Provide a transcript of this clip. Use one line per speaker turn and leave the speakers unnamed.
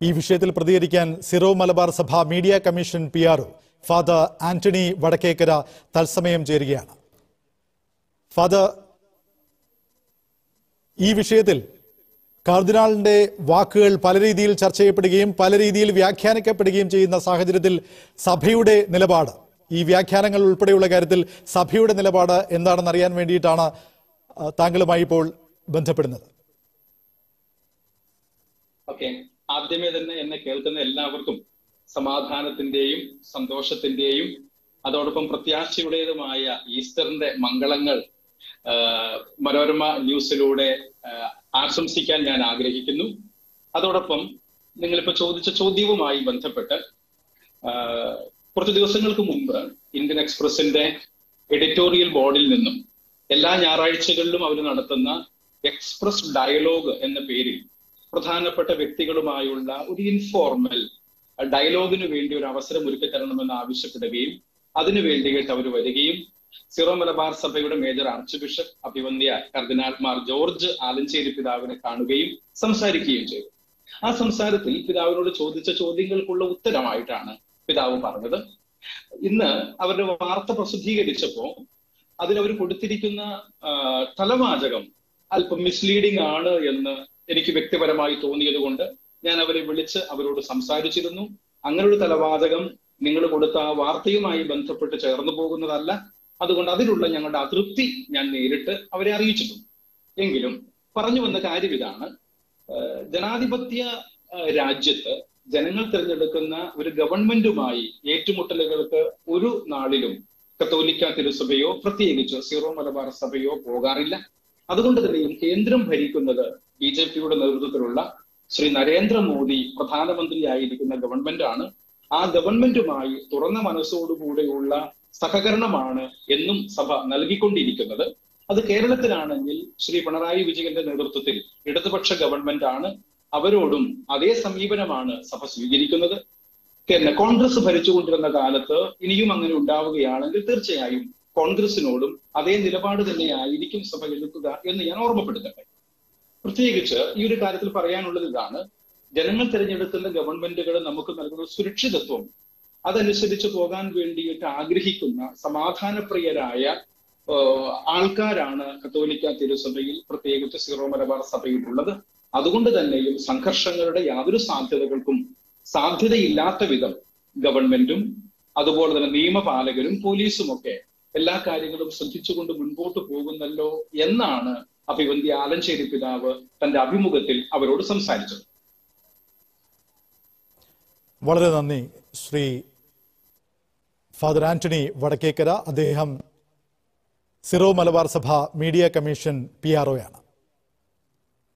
ഈ വിഷയത്തിൽ പ്രതികരിക്കാൻ Syro Malabar Sabha media commission P R father Antony Vadakkekara തത്സമയം ചേരുകയാണ് ഫാദർ ഈ വിഷയത്തിൽ കാർദിനാളിന്റെ വാക്കുകൾ പല രീതിയിൽ ചർച്ച ചെയ്യപ്പെടുകയും പല രീതിയിൽ വ്യാഖ്യാനിക്കപ്പെടുകയും ചെയ്യുന്ന സാഹചര്യത്തിൽ സഭയുടെ നിലപാട് ഈ വ്യാഖ്യാനങ്ങൾ ഉൾപ്പെടെയുള്ള കാര്യത്തിൽ സഭയുടെ നിലപാട് എന്താണെന്ന് അറിയാൻ വേണ്ടിയിട്ടാണ് ആ, താങ്കളുമായി ഇപ്പോൾ ബന്ധപ്പെടുന്നത്
ഓക്കെ ആദ്യമേ തന്നെ എന്നെ കേൾക്കുന്ന എല്ലാവർക്കും സമാധാനത്തിന്റെയും സന്തോഷത്തിന്റെയും അതോടൊപ്പം പ്രത്യാശയുടേതുമായ ഈസ്റ്ററിന്റെ മംഗളങ്ങൾ ആ, മനോരമ ന്യൂസിലൂടെ ആ, ആശംസിക്കാൻ ഞാൻ ആഗ്രഹിക്കുന്നു അതോടൊപ്പം നിങ്ങളിപ്പോ ചോദിച്ച ചോദ്യവുമായി ബന്ധപ്പെട്ട് ആ, കുറച്ച് ദിവസങ്ങൾക്ക് മുമ്പ് ഇന്ത്യൻ എക്സ്പ്രസിന്റെ എഡിറ്റോറിയൽ ബോർഡിൽ നിന്നും എല്ലാ ഞായറാഴ്ചകളിലും അവർ നടത്തുന്ന എക്സ്പ്രസ് ഡയലോഗ് എന്ന പേരിൽ പ്രധാനപ്പെട്ട വ്യക്തികളുമായുള്ള ഒരു ഇൻഫോർമൽ ഡയലോഗിന് വേണ്ടി ഒരു അവസരം ഒരുക്കി തരണമെന്ന് ആവശ്യപ്പെടുകയും അതിനു വേണ്ടിയിട്ട് അവർ വരികയും സിറോ മലബാർ സഭയുടെ മേജർ ആർച്ച് ബിഷപ്പ് അഭിവന്ധ്യ കർദിനാൾ മാർ ജോർജ് ആലഞ്ചേരി പിതാവിനെ കാണുകയും സംസാരിക്കുകയും ചെയ്തു ആ സംസാരത്തിൽ പിതാവിനോട് ചോദിച്ച ചോദ്യങ്ങൾക്കുള്ള ഉത്തരമായിട്ടാണ് പിതാവ് പറഞ്ഞത് ഇന്ന് അവരുടെ വാർത്ത പ്രസിദ്ധീകരിച്ചപ്പോ അതിൽ അവർ കൊടുത്തിരിക്കുന്ന ആ, തലവാചകം അല്പം മിസ്ലീഡിംഗ് ആണ് എന്ന് എനിക്ക് വ്യക്തിപരമായി തോന്നിയത് കൊണ്ട് ഞാൻ അവരെ വിളിച്ച് അവരോട് സംസാരിച്ചിരുന്നു അങ്ങനെ ഒരു തലവാചകം നിങ്ങൾ കൊടുത്ത ആ വാർത്തയുമായി ബന്ധപ്പെട്ട് ചേർന്നു പോകുന്നതല്ല അതുകൊണ്ട് അതിലുള്ള ഞങ്ങളുടെ അതൃപ്തി ഞാൻ നേരിട്ട് അവരെ അറിയിച്ചിട്ടുണ്ട് എങ്കിലും പറഞ്ഞു വന്ന കാര്യം ഇതാണ് ഏഹ് ജനാധിപത്യ ഏഹ് രാജ്യത്ത് ജനങ്ങൾ തിരഞ്ഞെടുക്കുന്ന ഒരു ഗവൺമെന്റുമായി ഏറ്റുമുട്ടലുകൾക്ക് ഒരു നാളിലും കത്തോലിക്ക തിരുസഭയോ പ്രത്യേകിച്ച് സീറോ മലബാർ സഭയോ പോകാറില്ല അതുകൊണ്ട് തന്നെയും കേന്ദ്രം ഭരിക്കുന്നത് ബി ജെ പിയുടെ നേതൃത്വത്തിലുള്ള ശ്രീ നരേന്ദ്രമോദി പ്രധാനമന്ത്രിയായിരിക്കുന്ന ഗവൺമെന്റ് ആണ് ആ ഗവൺമെന്റുമായി തുറന്ന മനസ്സോടുകൂടെയുള്ള സഹകരണമാണ് എന്നും സഭ നൽകിക്കൊണ്ടിരിക്കുന്നത് അത് കേരളത്തിലാണെങ്കിൽ ശ്രീ പിണറായി വിജയന്റെ നേതൃത്വത്തിൽ ഇടതുപക്ഷ ഗവൺമെന്റ് ആണ് അവരോടും അതേ സമീപനമാണ് സഭ സ്വീകരിക്കുന്നത് പിന്നെ കോൺഗ്രസ് ഭരിച്ചുകൊണ്ടിരുന്ന കാലത്ത് ഇനിയും അങ്ങനെ ഉണ്ടാവുകയാണെങ്കിൽ തീർച്ചയായും കോൺഗ്രസിനോടും അതേ നിലപാട് തന്നെയായിരിക്കും സഭ എടുക്കുക എന്ന് ഞാൻ ഓർമ്മപ്പെടുത്തട്ടെ പ്രത്യേകിച്ച് ഈ ഒരു കാര്യത്തിൽ പറയാനുള്ളത് ഇതാണ് ജനങ്ങൾ തിരഞ്ഞെടുക്കുന്ന ഗവൺമെന്റുകൾ നമുക്ക് നൽകുന്ന സുരക്ഷിതത്വം അതനുസരിച്ച് പോകാൻ വേണ്ടിയിട്ട് ആഗ്രഹിക്കുന്ന സമാധാനപ്രിയരായ ഏഹ്, ആൾക്കാരാണ് കത്തോലിക്ക തിരുസഭയിൽ പ്രത്യേകിച്ച് സീറോ മലബാർ സഭയിൽ ഉള്ളത് അതുകൊണ്ട് തന്നെയും സംഘർഷങ്ങളുടെ യാതൊരു സാധ്യതകൾക്കും സാധ്യതയില്ലാത്ത വിധം ഗവൺമെന്റും അതുപോലെ തന്നെ നിയമപാലകരും പോലീസും ഒക്കെ എല്ലാ കാര്യങ്ങളും ശ്രദ്ധിച്ചുകൊണ്ട് മുൻപോട്ട് പോകുന്നല്ലോ എന്നാണ് അഭിവന്തി ആലഞ്ചേരി പിതാവ് തന്റെ അഭിമുഖത്തിൽ അവരോട് സംസാരിച്ചത്
വളരെ നന്ദി ശ്രീ ഫാദർ ആന്റണി വടക്കേക്കര അദ്ദേഹം Syro Malabar Sabha media commission P R ഒയാണ്